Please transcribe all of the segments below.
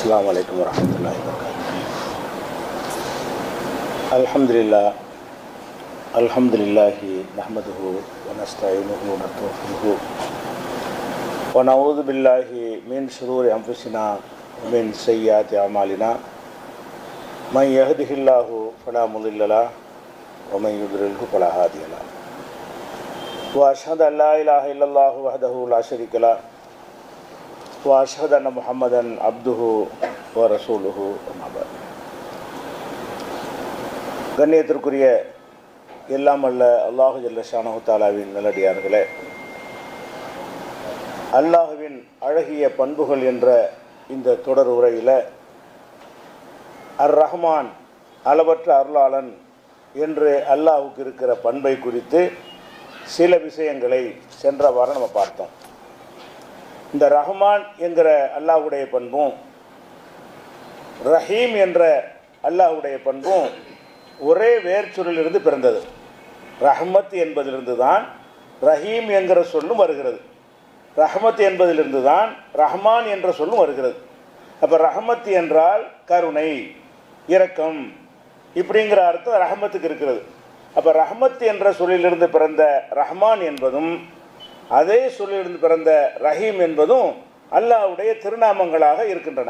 السلام عليكم ورحمة الله وبركاته الحمد لله الحمد لله نحمده ونستعينه ونستغفره ونعوذ بالله من شرور أنفسنا ومن سيئات أعمالنا من يهده الله فلا مضل له ومن يضلله فلا هادي له وأشهد أن لا إله إلا الله وحده لا شريك له وأشهد أن محمدا عبده ورسوله أما بعد கண்ணியத்திற்குரிய எல்லாம் அல்ல அல்லாஹு ஜல்லஷானு தாலாவின் நல்லடியார்களே அல்லாஹுவின் அழகிய பண்புகள் என்ற இந்த தொடர் உரையில் அர் ரஹ்மான் அளவற்ற அருளாளன் என்று அல்லாஹுக்கு இருக்கிற பண்பை குறித்து சில விஷயங்களை சென்ற வாரம் நம்ம பார்த்தோம் இந்த ரஹ்மான் என்கிற அல்லாஹுடைய பண்பும் ரஹீம் என்ற அல்லாஹுடைய பண்பும் ஒரே வேர்ச்சொல்லிலிருந்து பிறந்தது ரஹ்மத் என்பதிலிருந்து தான் ரஹீம் என்கிற சொல்லும் வருகிறது ரஹ்மத் என்பதிலிருந்து தான் ரஹ்மான் என்ற சொல்லும் வருகிறது அப்போ ரஹ்மத் என்றால் கருணை இரக்கம் இப்படிங்கிற அர்த்தம் ரஹமத்துக்கு இருக்கிறது அப்போ ரஹ்மத் என்ற சொல்லிலிருந்து பிறந்த ரஹ்மான் என்பதும் அதே சொல்லிலிருந்து பிறந்த ரஹீம் என்பதும் அல்லாஹ்வுடைய திருநாமங்களாக இருக்கின்றன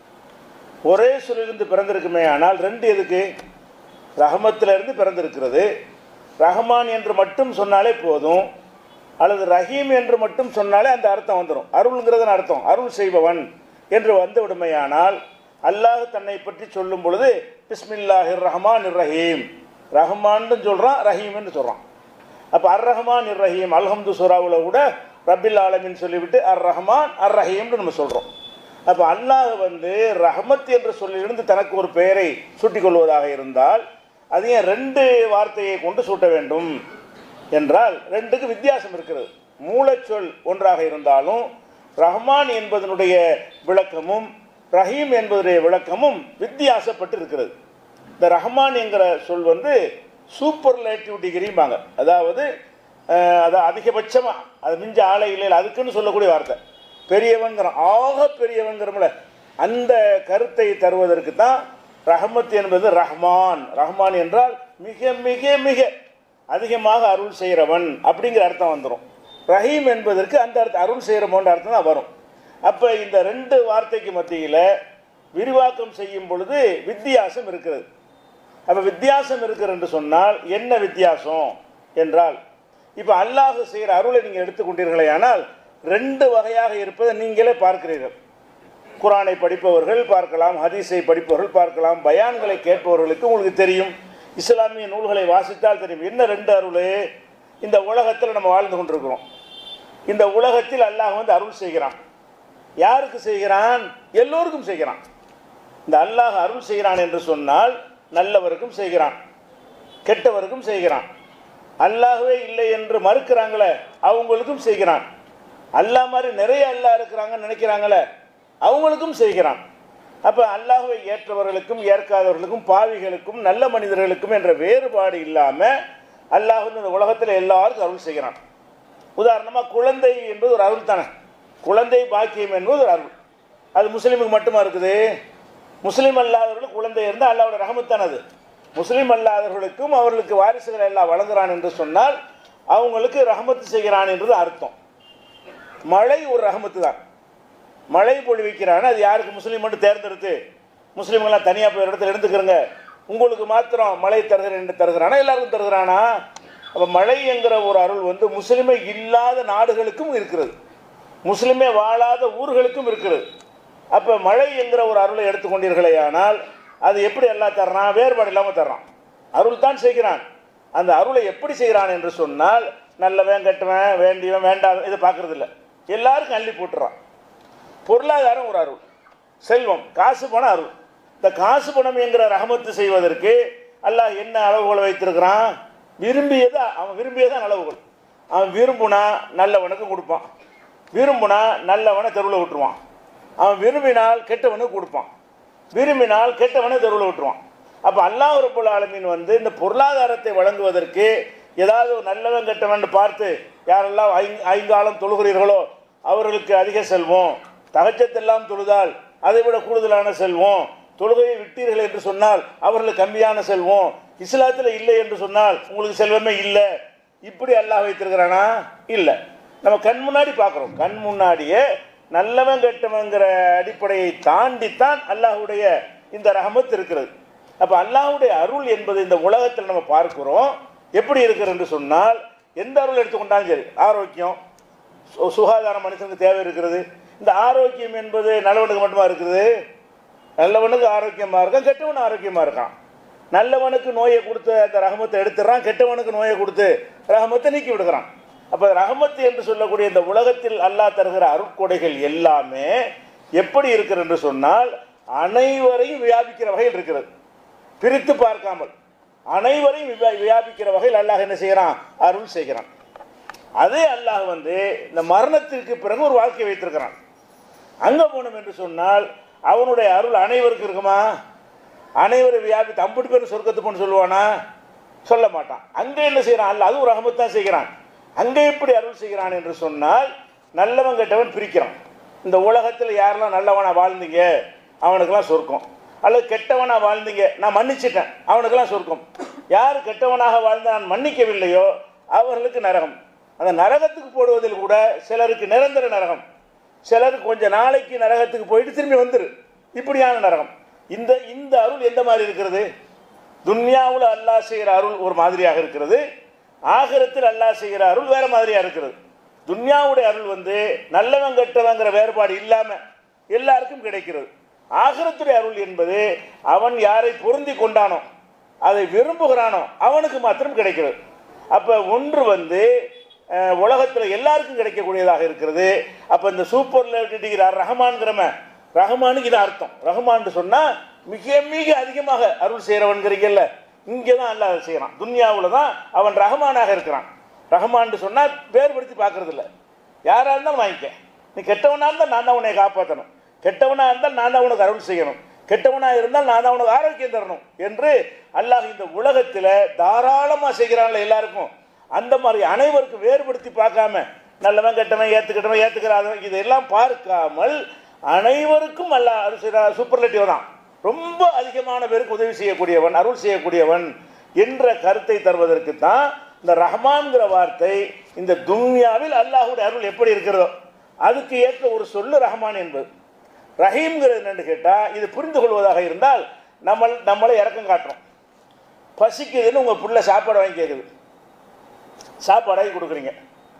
ஒரே சொல்லிலிருந்து பிறந்திருக்குமே ஆனால் ரெண்டு எதுக்கு ரஹமத்திலிருந்து பிறந்திருக்கிறது ரஹ்மான் என்று மட்டும் சொன்னாலே போதும் அல்லது ரஹீம் என்று மட்டும் சொன்னாலே அந்த அர்த்தம் வந்துடும் அருள்ங்கிறதன் அர்த்தம் அருள் செய்பவன் என்று வந்து விடுமையானால் அல்லாஹ் தன்னை பற்றி சொல்லும் பொழுது பிஸ்மில்லாஹிர் ரஹ்மான் ரஹீம் ரஹ்மான்னு சொல்கிறான் ரஹீம்னு சொல்கிறான் அப்போ அர் ரஹ்மான் இர் ரஹீம் அல்ஹம்து சுராவில் கூட ரபில் ஆலமின்னு சொல்லிவிட்டு அர் ரஹ்மான் அர் ரஹீம்னு நம்ம சொல்கிறோம் அப்போ அல்லாஹ் வந்து ரஹமத் என்ற சொல்லிலிருந்து தனக்கு ஒரு பெயரை சூட்டிக் கொள்வதாக இருந்தால் அது ஏன் ரெண்டு வார்த்தையை கொண்டு சூட்ட வேண்டும் என்றால் ரெண்டுக்கு வித்தியாசம் இருக்கிறது மூலச்சொல் ஒன்றாக இருந்தாலும் ரஹ்மான் என்பதனுடைய விளக்கமும் ரஹீம் என்பதுடைய விளக்கமும் வித்தியாசப்பட்டு இருக்கிறது இந்த ரஹ்மான் என்கிற சொல் வந்து சூப்பர்லேட்டிவ் டிகிரிம்பாங்க அதாவது அஹ், அது அதிகபட்சமாக அது மிஞ்ச ஆலை இல்லை அதுக்குன்னு சொல்லக்கூடிய வார்த்தை பெரியவன்கிற ஆக பெரியவன்கிறோம்ல அந்த கருத்தை தருவதற்கு தான் ரஹமத் என்பது ரஹ்மான் ரஹ்மான் என்றால் மிக மிக மிக அதிகமாக அருள் செய்கிறவன் அப்படிங்கிற அர்த்தம் வந்துடும் ரஹீம் என்பதற்கு அந்த அர்த்தம் அருள் செய்கிறவன்ற அர்த்தம் தான் வரும் அப்போ இந்த ரெண்டு வார்த்தைக்கு மத்தியில் விரிவாக்கம் செய்யும் பொழுது வித்தியாசம் இருக்கிறது அப்போ வித்தியாசம் இருக்கிறது என்று சொன்னால் என்ன வித்தியாசம் என்றால் இப்போ அல்லாஹ் செய்கிற அருளை நீங்கள் எடுத்துக்கொண்டீர்களே ஆனால் ரெண்டு வகையாக இருப்பதை நீங்களே பார்க்கிறீர்கள் குரானை படிப்பவர்கள் பார்க்கலாம் ஹதீஸை படிப்பவர்கள் பார்க்கலாம் பயான்களை கேட்பவர்களுக்கு உங்களுக்கு தெரியும் இஸ்லாமிய நூல்களை வாசித்தால் தெரியும் என்ன ரெண்டு அருள் இந்த உலகத்தில் நம்ம வாழ்ந்து கொண்டிருக்கிறோம் இந்த உலகத்தில் அல்லாஹ் வந்து அருள் செய்கிறான் யாருக்கு செய்கிறான் எல்லோருக்கும் செய்கிறான் இந்த அல்லாஹ் அருள் செய்கிறான் என்று சொன்னால் நல்லவருக்கும் செய்கிறான் கெட்டவருக்கும் செய்கிறான் அல்லாஹ்வே இல்லை என்று மறுக்கிறாங்களே அவங்களுக்கும் செய்கிறான் அல்லாஹ் மாதிரி நிறைய அல்லாஹ் இருக்கிறாங்கன்னு நினைக்கிறாங்களே அவங்களுக்கும் செய்கிறான் அப்போ அல்லாஹ்வை ஏற்றவர்களுக்கும் ஏற்காதவர்களுக்கும் பாவிகளுக்கும் நல்ல மனிதர்களுக்கும் என்ற வேறுபாடு இல்லாமல் அல்லாஹ் வந்து இந்த உலகத்தில் எல்லாருக்கும் அருள் செய்கிறான் உதாரணமாக குழந்தை என்பது ஒரு அருள் தானே குழந்தை பாக்கியம் என்பது ஒரு அருள் அது முஸ்லீமுக்கு மட்டுமா இருக்குது முஸ்லீம் அல்லாதவர்களுக்கு குழந்தை இருந்தால் அல்லாவோட ரஹமத்தான அது முஸ்லீம் அல்லாதவர்களுக்கும் அவர்களுக்கு வாரிசுகள் எல்லாம் வழங்குறான் என்று சொன்னால் அவங்களுக்கு ரஹமத்து செய்கிறான் என்றது அர்த்தம் மழை ஒரு ரஹமத்து தான் மழை பொழிவிக்கிறான் அது யாருக்கு முஸ்லீம் மட்டும் தேர்ந்தெடுத்து முஸ்லீம்கள்லாம் தனியாக போய் ஒரு இடத்துல இருந்துக்கிறங்க உங்களுக்கு மாத்திரம் மழை தருகிறேன் என்று தருகிறானா எல்லாருக்கும் தருகிறானா அப்போ மழை என்கிற ஒரு அருள் வந்து முஸ்லிமே இல்லாத நாடுகளுக்கும் இருக்கிறது முஸ்லிமே வாழாத ஊர்களுக்கும் இருக்கிறது அப்போ மழை என்கிற ஒரு அருளை எடுத்துக்கொண்டீர்களே ஆனால் அது எப்படி எல்லாம் தர்றான் வேறுபாடு இல்லாமல் தர்றான் அருள் தான் செய்கிறான் அந்த அருளை எப்படி செய்கிறான் என்று சொன்னால் நல்லவன் கெட்டவன் வேண்டியவன் வேண்டாத இதை பார்க்கறது இல்லை எல்லாருக்கும் அள்ளி போட்டுறான் பொருளாதாரம் ஒரு அருள் செல்வம் காசு பணம் அருள் இந்த காசு பணம் என்கிற ரஹமத்து செய்வதற்கு அல்லாஹ் என்ன அளவுகளை வைத்திருக்கிறான் விரும்பியதை அவன் விரும்பியதான் அளவுகள் அவன் விரும்புனா நல்லவனுக்கு கொடுப்பான் விரும்புனா நல்லவனை தெருவில் விட்டுருவான் அவன் விரும்பினால் கெட்டவனுக்கு கொடுப்பான் விரும்பினால் கெட்டவனை தெருவில் விட்டுருவான் அப்போ அல்லாஹ் ரப்புல் ஆலமீன் வந்து இந்த பொருளாதாரத்தை வழங்குவதற்கு ஏதாவது ஒரு நல்லவன் கெட்டவன் பார்த்து யாரெல்லாம் ஐ ஐங்காலம் தொழுகிறீர்களோ அவர்களுக்கு அதிக செல்வம் தகச்சத்தெல்லாம் தொழுதால் அதை விட கூடுதலான செல்வம் தொழுகையை விட்டீர்கள் என்று சொன்னால் அவர்களுக்கு கம்மியான செல்வம் இஸ்லாத்தில் இல்லை என்று சொன்னால் உங்களுக்கு செல்வமே இல்லை இப்படி அல்லாஹ் வைத்திருக்கிறானா இல்லை நம்ம கண் முன்னாடி பார்க்குறோம் கண் முன்னாடியே நல்லவன் கெட்டவங்கிற அடிப்படையை தாண்டித்தான் அல்லாஹுடைய இந்த ரஹமத் இருக்கிறது அப்போ அல்லாஹுடைய அருள் என்பது இந்த உலகத்தில் நம்ம பார்க்கிறோம் எப்படி இருக்கிறது என்று சொன்னால் எந்த அருள் எடுத்துக்கொண்டாலும் சரி ஆரோக்கியம் சு- சுகாதாரம் மனுஷனுக்கு தேவை இருக்கிறது இந்த ஆரோக்கியம் என்பது நல்லவனுக்கு மட்டுமா இருக்குது நல்லவனுக்கு ஆரோக்கியமாக இருக்கான் கெட்டவன் ஆரோக்கியமாக இருக்கான் நல்லவனுக்கு நோயை கொடுத்து அந்த ரஹமத்தை எடுத்துடுறான் கெட்டவனுக்கு நோயை கொடுத்து ரஹமத்தை நீக்கி விடுகிறான் அப்போ ரஹமத்து என்று சொல்லக்கூடிய இந்த உலகத்தில் அல்லாஹ் தருகிற அருட்கொடைகள் எல்லாமே எப்படி இருக்கிறது என்று சொன்னால் அனைவரையும் வியாபிக்கிற வகையில் இருக்கிறது பிரித்து பார்க்காமல் அனைவரையும் வியா- வியாபிக்கிற வகையில் அல்லாஹ் என்ன செய்கிறான் அருள் செய்கிறான் அதே அல்லாஹ் வந்து இந்த மரணத்திற்கு பிறகு ஒரு வாழ்க்கை வைத்திருக்கிறான் அங்கே போனோம் என்று சொன்னால் அவனுடைய அருள் அனைவருக்கும் இருக்குமா அனைவரும் வியாபித்து அம்புட்டு பேர் சொர்க்கத்துக்கு சொல்லுவானா சொல்ல மாட்டான் அங்கே என்ன செய்கிறான் அல்ல அதுவும் ரஹமத் தான் செய்கிறான் அங்கே எப்படி அருள் செய்கிறான் என்று சொன்னால் நல்லவன் கெட்டவன் பிரிக்கிறான் இந்த உலகத்தில் யாரெல்லாம் நல்லவனா வாழ்ந்தீங்க அவனுக்கெல்லாம் சொர்க்கம் அல்லது கெட்டவனா வாழ்ந்தீங்க நான் மன்னிச்சிட்டேன் அவனுக்கெல்லாம் சொர்க்கம் யார் கெட்டவனாக வாழ்ந்து நான் மன்னிக்கவில்லையோ அவர்களுக்கு நரகம் அந்த நரகத்துக்கு போடுவதில் கூட சிலருக்கு நிரந்தர நரகம் சிலருக்கு கொஞ்ச நாளைக்கு நரகத்துக்கு போயிட்டு திரும்பி வந்துரு இப்படியான நரகம் இந்த இந்த அருள் எந்த மாதிரி இருக்கிறது துன்யாவில் அல்லாஹ் செய்கிற அருள் ஒரு மாதிரியாக இருக்கிறது ஆகிரத்தில் அல்லாஹ் செய்கிற அருள் வேற மாதிரியாக இருக்கிறது துன்யாவுடைய அருள் வந்து நல்லவன் கெட்டவங்கிற வேறுபாடு இல்லாமல் எல்லாருக்கும் கிடைக்கிறது ஆகிரத்துடைய அருள் என்பது அவன் யாரை பொருந்தி கொண்டானோ அதை விரும்புகிறானோ அவனுக்கு மாத்திரம் கிடைக்கிறது அப்போ ஒன்று வந்து உலகத்தில் எல்லாருக்கும் கிடைக்கக்கூடியதாக இருக்கிறது அப்போ இந்த சூப்பர் டிகிரி ரஹமான்கிறவன் ரஹமானுக்கு இது அர்த்தம் ரஹ்மான் சொன்னால் மிக மிக அதிகமாக அருள் செய்கிறவன்கிறீங்கல்ல இங்கே தான் அல்லாஹ் அதை செய்கிறான் துன்யாவில் தான் அவன் ரஹமானாக இருக்கிறான் ரஹ்மான் சொன்னால் பேர்படுத்தி பார்க்கறது இல்லை யாராக இருந்தாலும் வாங்கிக்க நீ கெட்டவனாக இருந்தால் நான் தான் உன்னை காப்பாற்றணும் கெட்டவனாக இருந்தால் நான் தான் உனக்கு அருள் செய்யணும் கெட்டவனாக இருந்தால் நான் தான் உனக்கு ஆரோக்கியம் தரணும் என்று அல்லாஹ் இந்த உலகத்தில் தாராளமாக செய்கிறான்ல எல்லாருக்கும் அந்த மாதிரி அனைவருக்கும் வேறுபடுத்தி பார்க்காம நல்லவன் கெட்டவன் ஏற்றுக்கிட்டவன் ஏற்றுக்கிறாதவன் இதெல்லாம் பார்க்காமல் அனைவருக்கும் அல்ல சூப்பர்லேட்டிவ் தான் ரொம்ப அதிகமான பேருக்கு உதவி செய்யக்கூடியவன் அருள் செய்யக்கூடியவன் என்ற கருத்தை தருவதற்கு தான் இந்த ரஹ்மான்கிற வார்த்தை இந்த துன்யாவில் அல்லாஹுடைய அருள் எப்படி இருக்கிறதோ அதுக்கு ஏற்ற ஒரு சொல்லு ரஹ்மான் என்பது ரஹீம்ங்கிறது என்னன்னு கேட்டால் இது புரிந்து கொள்வதாக இருந்தால் நம்ம நம்மளை இறக்கம் காட்டுறோம் பசிக்குதுன்னு உங்கள் புள்ள சாப்பாடு வாங்கி கேட்குது சாப்பாடு வாங்கி கொடுக்குறீங்க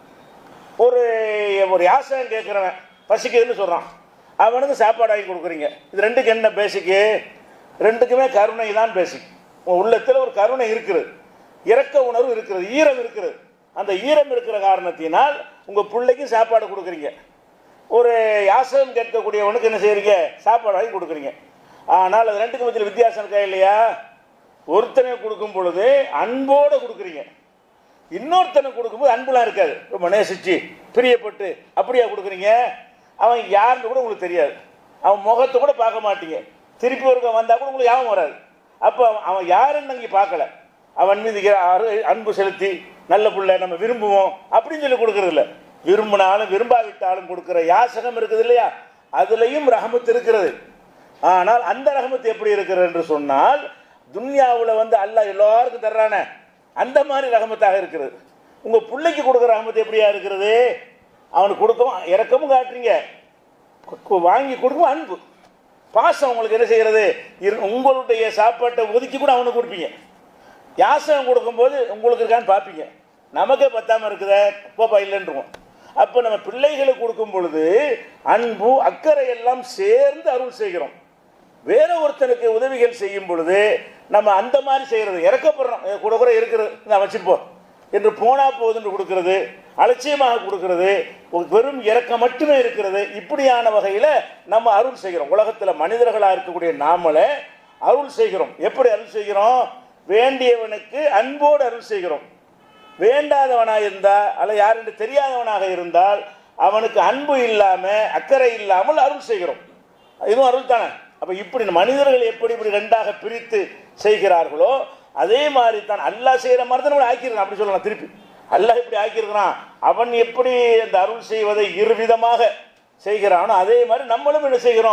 ஒரு ஒரு யாசகம் கேட்குறவன் பசிக்குதுன்னு சொல்கிறான் அவனுக்கு சாப்பாடு வாங்கி கொடுக்குறீங்க இது ரெண்டுக்கு என்ன பேசிக்கு ரெண்டுக்குமே கருணை தான் பேசிக் உங்கள் உள்ளத்தில் ஒரு கருணை இருக்குது இரக்க உணர்வு இருக்கிறது ஈரம் இருக்கிறது அந்த ஈரம் இருக்கிற காரணத்தினால் உங்கள் பிள்ளைக்கு சாப்பாடு கொடுக்குறீங்க ஒரு யாசகம் கேட்கக்கூடியவனுக்கு என்ன செய்கிறீங்க சாப்பாடு வாங்கி கொடுக்குறீங்க ஆனால் அது ரெண்டுக்கு மத்தியில் வித்தியாசம் இருக்கா இல்லையா ஒருத்தனை கொடுக்கும் பொழுது அன்போடு கொடுக்குறீங்க இன்னொருத்தனை கொடுக்கும்போது அன்புலாம் இருக்காது ரொம்ப நேசிச்சு பிரியப்பட்டு அப்படியா கொடுக்குறீங்க அவன் யாருன்னு கூட உங்களுக்கு தெரியாது அவன் முகத்தை கூட பார்க்க மாட்டீங்க திருப்பி ஒருக்க வந்தால் கூட உங்களுக்கு ஞாபகம் வராது அப்போ அவன் யாருன்னு நீங்கள் பார்க்கல அவன் மீது இரு- அரு- அன்பு செலுத்தி நல்ல புள்ள நம்ம விரும்புவோம் அப்படின்னு சொல்லி கொடுக்கறது இல்ல விரும்பினாலும் விரும்பாவிட்டாலும் கொடுக்குற யாசகம் இருக்குது இல்லையா அதுலேயும் ரஹமத் இருக்கிறது ஆனால் அந்த ரஹமத் எப்படி இருக்கிறது என்று சொன்னால் துன்யாவில் வந்து அல்லாஹ் எல்லாருக்கும் தர்றானே அந்த மாதிரி ரஹமத்தாக இருக்கிறது உங்கள் பிள்ளைக்கு கொடுக்குற ரஹமத் எப்படியா இருக்கிறது அவனுக்கு கொடுக்கவும் இறக்கமும் காட்டுறீங்க கு- கு- வாங்கி கொடுக்கும் அன்பு பாசம் உங்களுக்கு என்ன செய்கிறது இரு- உங்களுடைய சாப்பாட்டை ஒதுக்கி கூட அவனுக்கு கொடுப்பீங்க யாசகம் கொடுக்கும்போது உங்களுக்கு இருக்கான்னு பார்ப்பீங்க நமக்கே பத்தாம இருக்குதே போப்பா இல்லைன்றோம் அப்போ நம்ம பிள்ளைகளுக்கு கொடுக்கும் பொழுது அன்பு அக்கறை எல்லாம் சேர்ந்து அருள் செய்கிறோம் வேற ஒருத்தனுக்கு உதவிகள் செய்யும் பொழுது நம்ம அந்த மாதிரி செய்கிறது இறக்கப்படுறோம் "ஏ, கூட கூட இருக்கிறது நான் வச்சுப்போ என்று போனா போதுன்னு கொடுக்கிறது அலட்சியமாக கொடுக்கிறது ஒரு வெறும் இறக்கம் மட்டுமே இருக்கிறது இப்படியான வகையில் நம்ம அருள் செய்கிறோம் உலகத்தில் மனிதர்களாக இருக்கக்கூடிய நாமளே அருள் செய்கிறோம் எப்படி அருள் செய்கிறோம் வேண்டியவனுக்கு அன்போடு அருள் செய்கிறோம் வேண்டாதவனாக இருந்தால் அல்ல யாரென்று தெரியாதவனாக இருந்தால் அவனுக்கு அன்பு இல்லாமல் அக்கறை இல்லாமல் அருள் செய்கிறோம் இதுவும் அருள் தானே அப்போ இப்படி மனிதர்கள் எப்படி இப்படி ரெண்டாக பிரித்து செய்கிறார்களோ அதே மாதிரி தான் அல்லாஹ் செய்கிற மாதிரி தான் நம்மளை ஆக்கியிருக்கான் அப்படி சொல்லலாம் திருப்பி அல்லாஹ் இப்படி ஆக்கியிருக்கிறான் அவன் எப்படி அந்த அருள் செய்வதை இருவிதமாக செய்கிறானோ அதே மாதிரி நம்மளும் என்ன செய்கிறோம்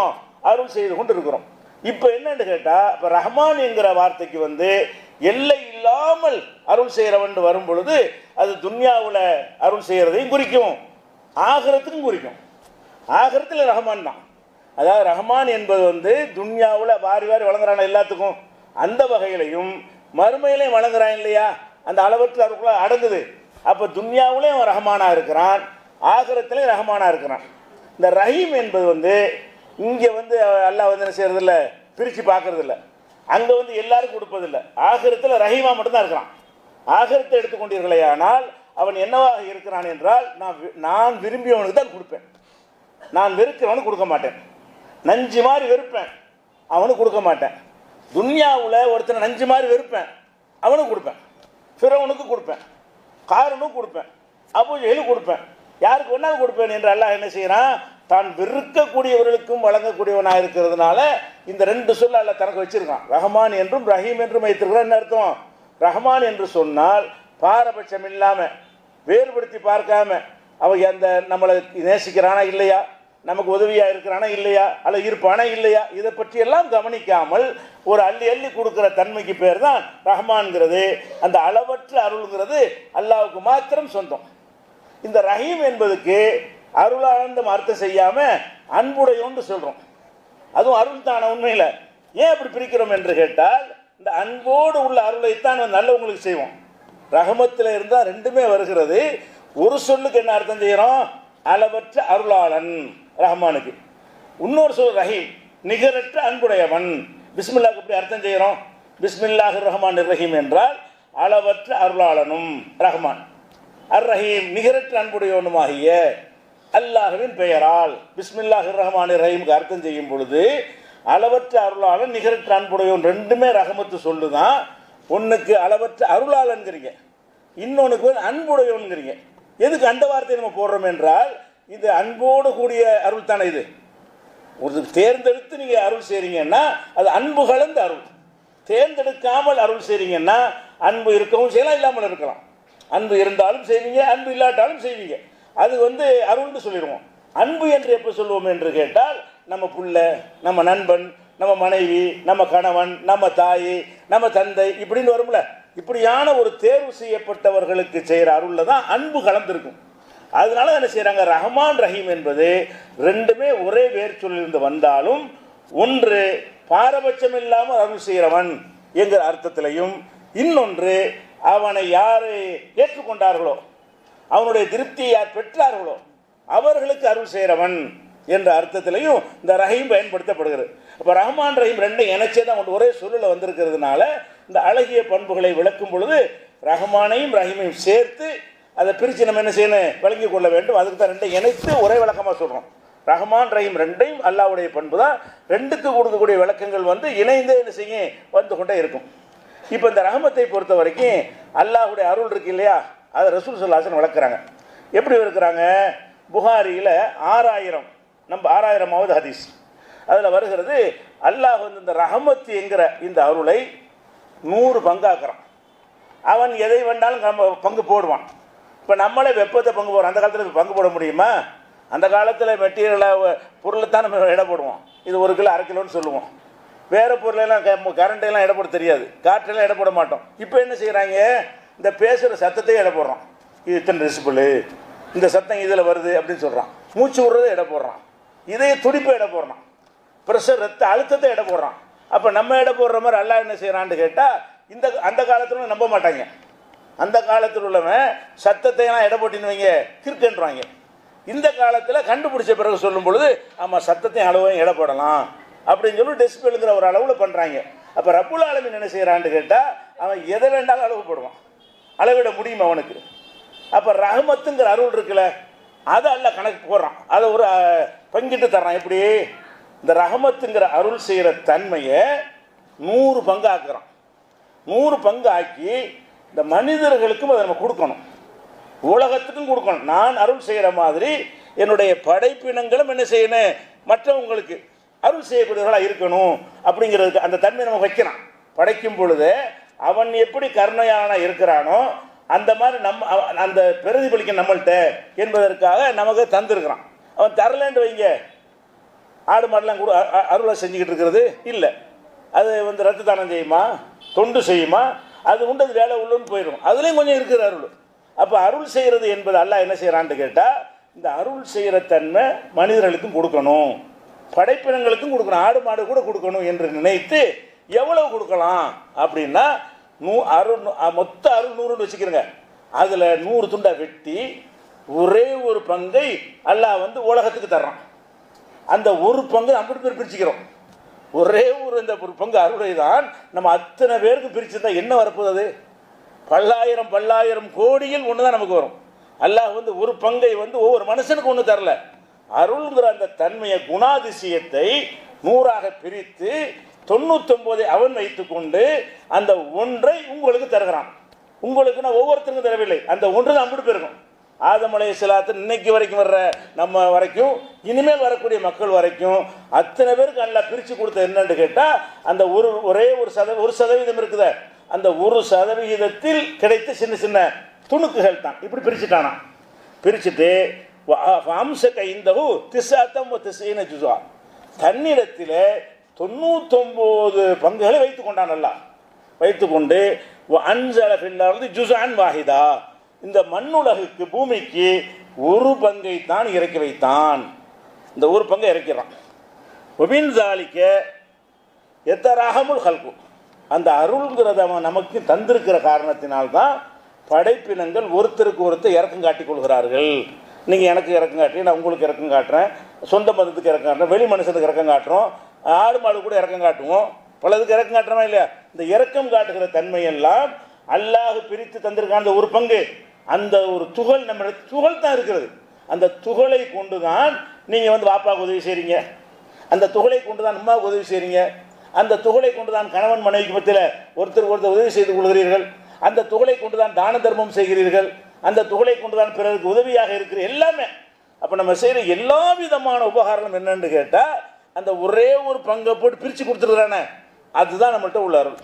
அருள் செய்து கொண்டு இருக்கிறோம் இப்போ என்னன்னு கேட்டால் இப்போ ரஹ்மான் என்கிற வார்த்தைக்கு வந்து எல்லை இல்லாமல் அருள் செய்கிறவன் வரும் பொழுது அது துன்யாவில் அருள் செய்கிறதையும் குறிக்கும் ஆகிரத்துக்கும் குறிக்கும் ஆகிரத்தில் ரஹ்மான் தான் அதாவது ரஹ்மான் என்பது வந்து துன்யாவில் வாரி வாரி வழங்குறான எல்லாத்துக்கும் அந்த வகையிலையும் மறுமையிலையும் வழங்குறான் இல்லையா அந்த அளவற்று அதுக்குள்ள அடங்குது அப்போ துன்யாவிலையும் அவன் ரஹ்மானாக இருக்கிறான் ஆகிரத்திலையும் ரஹ்மானாக இருக்கிறான் இந்த ரஹீம் என்பது வந்து இங்கே வந்து அல்லாஹ் வந்து என்ன செய்யறதில்ல பிரித்து பார்க்கறதில்ல அங்கே வந்து எல்லாருக்கும் கொடுப்பதில்லை ஆகிரத்தில் ரஹீமா மட்டும்தான் இருக்கிறான் ஆகிரத்தை எடுத்துக்கொண்டீர்களே ஆனால் அவன் என்னவாக இருக்கிறான் என்றால் நான் வி- நான் விரும்பியவனுக்கு தான் கொடுப்பேன் நான் வெறுக்கிறவனுக்கு கொடுக்க மாட்டேன் நஞ்சு மாதிரி வெறுப்பேன் அவனுக்கு கொடுக்க மாட்டேன் துன்யாவில் ஒருத்தனை நஞ்சு மாதிரி வெறுப்பேன் அவனுக்கு கொடுப்பேன் ஃபிரவனுக்கு கொடுப்பேன் காரனும் கொடுப்பேன் அபு ஜெயிலுக்கு கொடுப்பேன் யாருக்கு வேணாலும் கொடுப்பேன் என்று அல்லாஹ் என்ன செய்கிறான் தான் வெறுக்கக்கூடியவர்களுக்கும் வழங்கக்கூடியவனாக இருக்கிறதுனால இந்த ரெண்டு சொல்ல அல்லாஹ் தனக்கு வச்சிருக்கான் ரஹ்மான் என்றும் ரஹீம் என்றும் வைத்திருக்கிறான் என்ன அர்த்தம் ரஹ்மான் என்று சொன்னால் பாரபட்சம் இல்லாமல் வேறுபடுத்தி பார்க்காம அவன் அந்த நம்மளை நேசிக்கிறானா இல்லையா நமக்கு உதவியாக இருக்கிறானா இல்லையா அல்ல இருப்பானா இல்லையா இதை பற்றி எல்லாம் கவனிக்காமல் ஒரு அள்ளி அள்ளி கொடுக்குற தன்மைக்கு பேர் தான் ரஹ்மான்ங்கிறது அந்த அளவற்ற அருள்ங்கிறது அல்லாவுக்கு மாத்திரம் சொந்தம் இந்த ரஹீம் என்பதுக்கு அருளானந்த அர்த்தம் செய்யாம அன்புடையோன்னு சொல்றோம் அதுவும் அருள் தான உண்மையில் ஏன் அப்படி பிரிக்கிறோம் என்று கேட்டால் இந்த அன்போடு உள்ள அருளைத்தான் நம்ம நல்லவங்களுக்கு செய்வோம் ரஹமத்தில் இருந்தால் ரெண்டுமே வருகிறது ஒரு சொல்லுக்கு என்ன அர்த்தம் செய்கிறோம் அளவற்ற அருளாளன் ரஹ்மானுக்கு இன்னொரு சொல் ரஹீம் நிகரற்ற அன்புடையவன் பிஸ்மில்லாக்கு இப்படி அர்த்தம் செய்கிறோம் பிஸ்மில்லாஹ் ரஹ்மான் ரஹீம் என்றால் அளவற்ற அருளாளனும் ரஹ்மான் அர் ரஹீம் நிகரற்ற அன்புடையவனுமாகிய அல்லாஹ்வின் பெயரால் பிஸ்மில்லாஹ் ரஹ்மான் ரஹீமுக்கு அர்த்தம் செய்யும் பொழுது அளவற்ற அருளாளன் நிகரற்ற அன்புடையவன் ரெண்டுமே ரஹமத்து சொல்லுதான் ஒன்றுக்கு அளவற்ற அருளாளன்கிறீங்க இன்னொன்றுக்கு வந்து அன்புடையவன்கிறீங்க எதுக்கு அந்த வார்த்தையை நம்ம போடுறோம் என்றால் இது அன்போடு கூடிய அருள் தானே இது ஒரு தேர்ந்தெடுத்து நீங்கள் அருள் செய்கிறீங்கன்னா அது அன்பு கலந்த அருள் தேர்ந்தெடுக்காமல் அருள் செய்கிறீங்கன்னா அன்பு இருக்கவும் செய்யலாம் இல்லாமல் இருக்கலாம் அன்பு இருந்தாலும் செய்வீங்க அன்பு இல்லாட்டாலும் செய்வீங்க அது வந்து அருள்னு சொல்லிடுவோம் அன்பு என்று எப்போ சொல்லுவோம் என்று கேட்டால் நம்ம புள்ள நம்ம நண்பன் நம்ம மனைவி நம்ம கணவன் நம்ம தாய் நம்ம தந்தை இப்படின்னு வரும்ல இப்படியான ஒரு தேர்வு செய்யப்பட்டவர்களுக்கு செய்கிற அருளில் தான் அன்பு கலந்திருக்கும் அதனால என்ன செய்கிறாங்க ரஹ்மான் ரஹீம் என்பது ரெண்டுமே ஒரே வேர் சொல்லிருந்து வந்தாலும் ஒன்று பாரபட்சம் இல்லாமல் அருள் செய்கிறவன் என்கிற அர்த்தத்திலையும் இன்னொன்று அவனை யார் ஏற்றுக்கொண்டார்களோ அவனுடைய திருப்தியை யார் பெற்றார்களோ அவர்களுக்கு அருள் செய்கிறவன் என்ற அர்த்தத்திலையும் இந்த ரஹீம் பயன்படுத்தப்படுகிறது அப்போ ரஹ்மான் ரஹீம் ரெண்டும் இணைச்சே தான் ஒன்று ஒரே சொல்லில் வந்திருக்கிறதுனால இந்த அழகிய பண்புகளை விளக்கும் பொழுது ரஹ்மானையும் ரஹீமையும் சேர்த்து அதை பிரித்து நம்ம என்ன செய்யணும் விளங்கி கொள்ள வேண்டும் அதுக்கு தான் ரெண்டையும் இணைத்து ஒரே விளக்கமாக சொல்கிறோம் ரஹ்மான் ரஹீம் ரெண்டையும் அல்லாவுடைய பண்பு தான் ரெண்டுக்கு கொடுக்கக்கூடிய விளக்கங்கள் வந்து இணைந்தே என்ன செய்யும் வந்து கொண்டே இருக்கும் இப்போ இந்த ரஹமத்தை பொறுத்த வரைக்கும் அல்லாஹுடைய அருள் இருக்கு இல்லையா அதை ரசூல் சொல்லாசன் வளர்க்குறாங்க எப்படி இருக்கிறாங்க புகாரியில் ஆறாயிரம் நம்ம ஆறாயிரமாவது ஹதீஸ் அதில் வருகிறது அல்லாஹ் வந்து இந்த ரஹமத் என்கிற இந்த அருளை நூறு பங்காக்குறான் அவன் எதை வேண்டாலும் நம்ம பங்கு போடுவான் இப்போ நம்மளே வெப்பத்தை பங்கு போடுறோம் அந்த காலத்தில் பங்கு போட முடியுமா அந்த காலத்தில் மெட்டீரியலை பொருளை தான் நம்ம எடை போடுவோம் இது ஒரு கிலோ அரை கிலோன்னு சொல்லுவோம் வேறு பொருளெல்லாம் கரண்ட் எல்லாம் எடை போட தெரியாது காற்றெல்லாம் எடை போட மாட்டோம் இப்போ என்ன செய்கிறாங்க இந்த பேசுகிற சத்தத்தையும் எடை போடுறோம் இது இத்தனை டெசிபிள் இந்த சத்தம் இதில் வருது அப்படின்னு சொல்கிறான் மூச்சு விடுறதை எடை போடுறான் இதய துடிப்பை எடை போடுறான் ப்ரெஷர் ரத்த அழுத்தத்தை எடை போடுறான் அப்போ நம்ம எடை போடுற மாதிரி அல்லாஹ் என்ன செய்கிறான்னு கேட்டால் இந்த அந்த காலத்துல நம்ப மாட்டாங்க அந்த காலத்தில் உள்ளவன் சத்தத்தை எல்லாம் எடை போட்டின்னு வைங்க கிறுக்கன்றாங்க இந்த காலத்தில் கண்டுபிடிச்ச பிறகு சொல்லும் பொழுது ஆமாம் சத்தத்தையும் அளவையும் எடை போடலாம் அப்படின்னு சொல்லி டெசிபிளுங்கிற ஒரு அளவில் பண்ணுறாங்க அப்போ ரப்புல் ஆலமின் என்ன செய்கிறான்னு கேட்டால் அவன் எதை வேண்டாலும் அளவு போடுவான் அளவிட முடியும் அவனுக்கு அப்போ ரஹமத்துங்கிற அருள் இருக்குல்ல அதை அல்ல கணக்கு போடுறான் அதை ஒரு அஹ், பங்கிட்டு தர்றான் எப்படி இந்த ரஹமத்துங்கிற அருள் செய்கிற தன்மையை நூறு பங்கு ஆக்குறான் நூறு பங்கு ஆக்கி இந்த மனிதர்களுக்கும் அதை நம்ம கொடுக்கணும் உலகத்துக்கும் கொடுக்கணும் நான் அருள் செய்கிற மாதிரி என்னுடைய படைப்பினங்களும் என்ன செய்யணும் மற்றவங்களுக்கு அருள் செய்யக்கூடியவர்களாக இருக்கணும் அப்படிங்கிறதுக்கு அந்த தன்மை நம்ம வைக்கிறான் படைக்கும் பொழுது அவன் எப்படி கருணையான இருக்கிறானோ அந்த மாதிரி நம்ம அவ- அந்த பிரதிபலிக்க நம்மள்கிட்ட என்பதற்காக நமக்கு தந்திருக்கிறான் அவன் தரலன்னு வைங்க ஆடு மாடெல்லாம் கூட அ- அ- அருளை செஞ்சுக்கிட்டு இருக்கிறது இல்லை அது வந்து ரத்த தானம் செய்யுமா தொண்டு செய்யுமா அது உண்டு அது வேலை உள்ளுன்னு போயிடும் அதுலேயும் கொஞ்சம் இருக்குது அருள் அப்போ அருள் செய்கிறது என்பது அல்லாஹ் என்ன செய்கிறான்னு கேட்டால் இந்த அருள் செய்கிற தன்மை மனிதர்களுக்கும் கொடுக்கணும் படைப்பினங்களுக்கும் கொடுக்கணும் ஆடு மாடு கூட கொடுக்கணும் என்று நினைத்து எவ்வளவு கொடுக்கலாம் அப்படின்னா நூ அருள் மொத்த அருள் நூறுன்னு வச்சுக்கிறங்க அதில் நூறு துண்டை வெட்டி ஒரே ஒரு பங்கை அல்லாஹ் வந்து உலகத்துக்கு தர்றான் அந்த ஒரு பங்கு ஐம்பது பேர் பிரிச்சுக்கிறோம் ஒரே ஒரு இந்த ஒரு பங்கு அறுவடை தான் நம்ம அத்தனை பேருக்கு பிரிச்சிருந்தா என்ன வரப்போகுது அது பல்லாயிரம் பல்லாயிரம் கோடியில் ஒன்று தான் நமக்கு வரும் அல்லாஹ் வந்து ஒரு பங்கை வந்து ஒவ்வொரு மனுஷனுக்கு ஒன்று தரல அருள்ங்கிற அந்த தன்மையை குணாதிசயத்தை நூறாக பிரித்து தொண்ணூத்தொம்போதை அவன் வைத்துக்கொண்டு அந்த ஒன்றை உங்களுக்கு தருகிறான் உங்களுக்கு நான் ஒவ்வொருத்தருக்கும் தரவில்லை அந்த ஒன்று தான் அம்பிட்டு போயிருக்கும் ஆதம் அலைஹிஸ்ஸலாத்து இன்னைக்கு வரைக்கும் வர்ற நம்ம வரைக்கும் இனிமேல் வரக்கூடிய மக்கள் வரைக்கும் அத்தனை பேருக்கு நல்லா பிரித்து கொடுத்த என்னன்னு கேட்டால் அந்த ஒரு ஒரே ஒரு சத ஒரு சதவீதம் இருக்குதே அந்த ஒரு சதவிகிதத்தில் கிடைத்த சின்ன சின்ன துணுக்குகள் தான் இப்படி பிரிச்சுட்டானா பிரிச்சுட்டு அம்ச கைந்தகு திசாத்தம் திசைன ஜுசா தன்னிடத்தில் தொண்ணூத்தொம்போது பங்குகளை வைத்து கொண்டான் நல்லா வைத்துக்கொண்டு அன்சல பின்னார்ந்து ஜுசான் வாஹிதா இந்த மண்ணுலகுக்கு பூமிக்கு ஒரு பங்கை தான் இறக்கி வைத்தான் இந்த ஒரு பங்கை இறக்கிறான் ஒபின் ஜாலிக்க எத்தராகமுல் ஹல்கு அந்த அருள்ங்கிறத அவன் நமக்கு தந்திருக்கிற காரணத்தினால்தான் படைப்பினங்கள் ஒருத்தருக்கு ஒருத்தர் இறக்கம் காட்டிக் கொள்கிறார்கள் நீங்கள் எனக்கு இறக்கம் காட்டி நான் உங்களுக்கு இறக்கம் காட்டுறேன் சொந்த மதத்துக்கு இறக்கம் காட்டுறேன் வெளி மனுஷனுக்கு இறக்கம் காட்டுறோம் ஆடு மாடு கூட இறக்கம் காட்டுவோம் பலதுக்கு இறக்கம் காட்டுறோமா இல்லையா இந்த இறக்கம் காட்டுகிற தன்மையெல்லாம் அல்லாஹ் பிரித்து தந்திருக்கான அந்த ஒரு பங்கு அந்த ஒரு துகள் நம்ம துகள் தான் இருக்கிறது அந்த துகளை கொண்டு தான் நீங்கள் வந்து வாப்பாவுக்கு உதவி செய்கிறீங்க அந்த துகளை கொண்டு தான் அம்மாவுக்கு உதவி செய்கிறீங்க அந்த துகளை கொண்டு தான் கணவன் மனைவிக்கு மத்தியில் ஒருத்தர் ஒருத்தர் உதவி செய்து கொள்கிறீர்கள் அந்த துகளை கொண்டு தான் தான தர்மம் செய்கிறீர்கள் அந்த துகளை கொண்டு தான் பிறருக்கு உதவியாக இருக்கிற எல்லாமே அப்போ நம்ம செய்கிற எல்லா விதமான உபகாரம் என்னன்னு கேட்டால் அந்த ஒரே ஒரு பங்கை போட்டு பிரித்து கொடுத்துருக்குறானே அதுதான் நம்மள்ட்ட உள்ள அருள்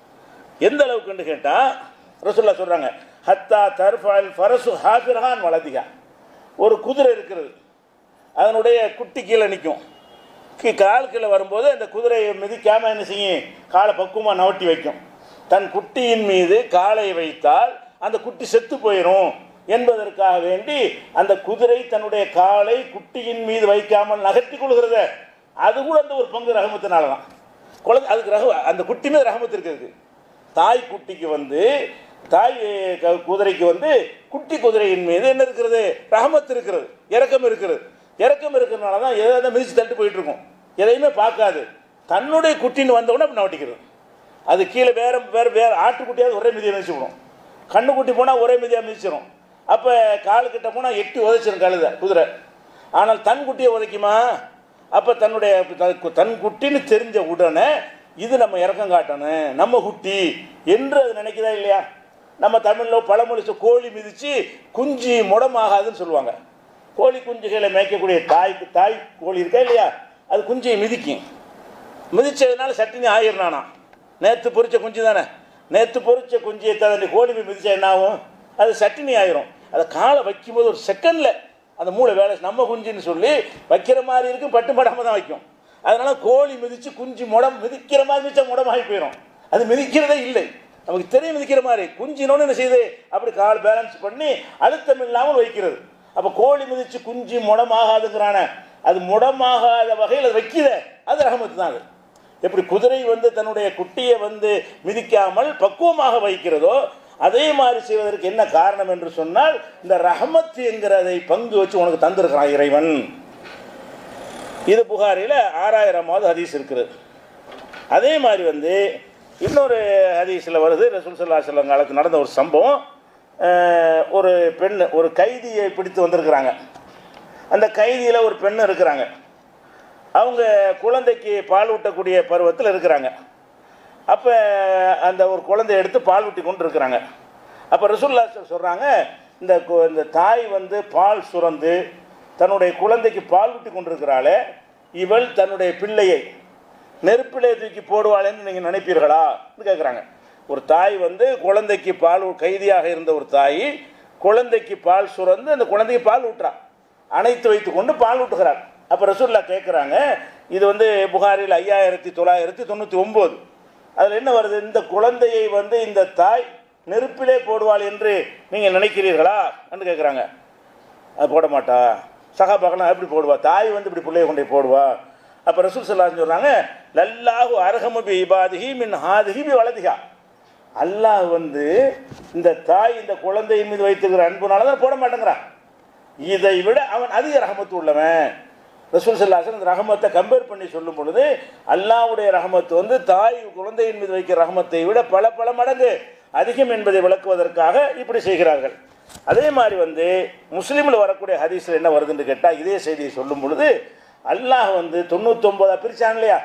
எந்த அளவுக்குன்னு கேட்டால் ரசுல்லா சொல்கிறாங்க ஹத்தா தர்ஃபால் ஃபரசு ஹாஃபிர்ஹான் வளதிகா ஒரு குதிரை இருக்கிறது அதனுடைய குட்டி கீழே நிற்கும் கீ கால் கீழே வரும்போது அந்த குதிரையை மிதிக்காமல் என்ன செய்யும் காலை பக்குவமாக நவட்டி வைக்கும் தன் குட்டியின் மீது காலை வைத்தால் அந்த குட்டி செத்து போயிடும் என்பதற்காக வேண்டி அந்த குதிரை தன்னுடைய காலை குட்டியின் மீது வைக்காமல் நகர்த்தி கொள்கிறத அது கூட அந்த ஒரு பங்கு ரகமத்தினால தான் குழந்தை அதுக்கு ரக அந்த குட்டி மீது ரகமத்து இருக்கிறது தாய் குட்டிக்கு வந்து தாய் க- குதிரைக்கு வந்து குட்டி குதிரையின் மீது என்ன இருக்கிறது ரஹமத் இருக்கிறது இறக்கம் இருக்கிறது இறக்கம் இருக்கிறதுனால தான் எதை மிதிச்சு தட்டு போயிட்டு இருக்கும் எதையுமே பார்க்காது தன்னுடைய குட்டின்னு வந்த உடனே அப்படி நவட்டிக்கிறது அது கீழே வேற வேற வேற ஆட்டுக்குட்டியாவது ஒரே மிதியை மிதிச்சு விடும் கண்ணுக்குட்டி போனால் ஒரே மிதியாக மிதிச்சிடும் அப்போ கால் கிட்ட போனால் எட்டி உதைச்சிடும் கழுத குதிரை ஆனால் தன் குட்டியை உதைக்குமா அப்போ தன்னுடைய த- தன் குட்டின்னு தெரிஞ்ச உடனே இது நம்ம இறக்கம் காட்டணும் நம்ம குட்டி என்று அது நினைக்குதா இல்லையா நம்ம தமிழில் பழமொழி சொல் கோழி மிதித்து குஞ்சு முடமாகாதுன்னு சொல்லுவாங்க கோழி குஞ்சுகளை மேய்க்கக்கூடிய தாய் தாய் கோழி இருக்கா இல்லையா அது குஞ்சை மிதிக்கும் மிதிச்சதுனால சட்டினி ஆயிரணானா நேற்று பொரிச்ச குஞ்சு தானே நேற்று பொரிச்ச குஞ்சியை தகுந்த கோழி போய் மிதிச்சா என்ன ஆகும் அது சட்டினி ஆயிரும் அதை காலை வைக்கும்போது ஒரு செகண்டில் அந்த மூளை வேலை நம்ம குஞ்சுன்னு சொல்லி வைக்கிற மாதிரி இருக்கும் பட்டு படாமல் தான் வைக்கும் அதனால கோழி மிதித்து குஞ்சு முடம் மிதிக்கிற மாதிரி மிதிச்சா முடமாகி போயிடும் அது மிதிக்கிறதே இல்லை நமக்கு தெரியும் மிதிக்கிற மாதிரி குஞ்சினோன்னு என்ன செய்யுது அப்படி கால் பேலன்ஸ் பண்ணி அழுத்தம் இல்லாமல் வைக்கிறது அப்போ கோழி மிதித்து குஞ்சு முடமாகாதுங்கிறான அது முடமாகாத வகையில் அது வைக்கிற அது ரஹமத்து தான் அது எப்படி குதிரை வந்து தன்னுடைய குட்டியை வந்து மிதிக்காமல் பக்குவமாக வைக்கிறதோ அதே மாதிரி செய்வதற்கு என்ன காரணம் என்று சொன்னால் இந்த ரஹமத் என்கிறதை பங்கு வச்சு உனக்கு தந்திருக்கிறான் இறைவன் இது புகாரில் ஆறாயிரமாவது ஹதீஸ் இருக்குது அதே மாதிரி வந்து இன்னொரு ஹதீஸில் வருது ரசூல் சல்லா சொல்லம் காலத்தில் நடந்த ஒரு சம்பவம் அஹ், ஒரு பெண் ஒரு கைதியை பிடித்து வந்திருக்கிறாங்க அந்த கைதியில் ஒரு பெண் இருக்கிறாங்க அவங்க குழந்தைக்கு பால் ஊட்டக்கூடிய பருவத்தில் இருக்கிறாங்க அப்போ அந்த ஒரு குழந்தைய எடுத்து பால் ஊட்டி கொண்டு இருக்கிறாங்க அப்போ ரசூல்லா சொல்கிறாங்க இந்த கு- இந்த தாய் வந்து பால் சுரந்து தன்னுடைய குழந்தைக்கு பால் ஊட்டி கொண்டிருக்கிறாளே இவள் தன்னுடைய பிள்ளையை நெருப்பிலே தூக்கி போடுவாளேன்னு நீங்கள் நினைப்பீர்களா கேட்குறாங்க ஒரு தாய் வந்து குழந்தைக்கு பால் ஊ- கைதியாக இருந்த ஒரு தாய் குழந்தைக்கு பால் சுரந்து அந்த குழந்தைக்கு பால் ஊட்டுறா அணைத்து வைத்து கொண்டு பால் ஊட்டுகிறார் அப்போ ரசூல்லா கேட்குறாங்க இது வந்து புகாரில் ஐயாயிரத்தி தொள்ளாயிரத்தி தொண்ணூற்றி ஒம்பது அதில் என்ன வருது இந்த குழந்தையை வந்து இந்த தாய் நெருப்பிலே போடுவாள் என்று நீங்கள் நினைக்கிறீர்களா என்று கேட்குறாங்க அது போட மாட்டா சகாபாக்கெல்லாம் எப்படி போடுவா தாய் வந்து இப்படி பிள்ளைய கொண்டு போய் போடுவா அப்போ ரசூல் சொல்லான்னு சொல்கிறாங்க லல்லாஹு அரகமு பி இபாதிஹி மின் ஹாதிஹி பி வலதிஹா அல்லாஹ் வந்து இந்த தாய் இந்த குழந்தையின் மீது வைத்திருக்கிற அன்புனால தான் போட மாட்டேங்கிறான் இதை விட அவன் அதிக ரஹமத்து உள்ளவன் ரசூல் சல்லாசன் இந்த ரஹமத்தை கம்பேர் பண்ணி சொல்லும் பொழுது அல்லாவுடைய ரஹமத்து வந்து தாய் குழந்தையின் மீது வைக்கிற ரஹமத்தை விட பல பல மடங்கு அதிகம் என்பதை விளக்குவதற்காக இப்படி செய்கிறார்கள் அதே மாதிரி வந்து முஸ்லீமில் வரக்கூடிய ஹதீஸில் என்ன வருதுன்னு கேட்டால் இதே செய்தியை சொல்லும் பொழுது அல்லாஹ் வந்து தொண்ணூத்தொம்போதா பிரிச்சான் இல்லையா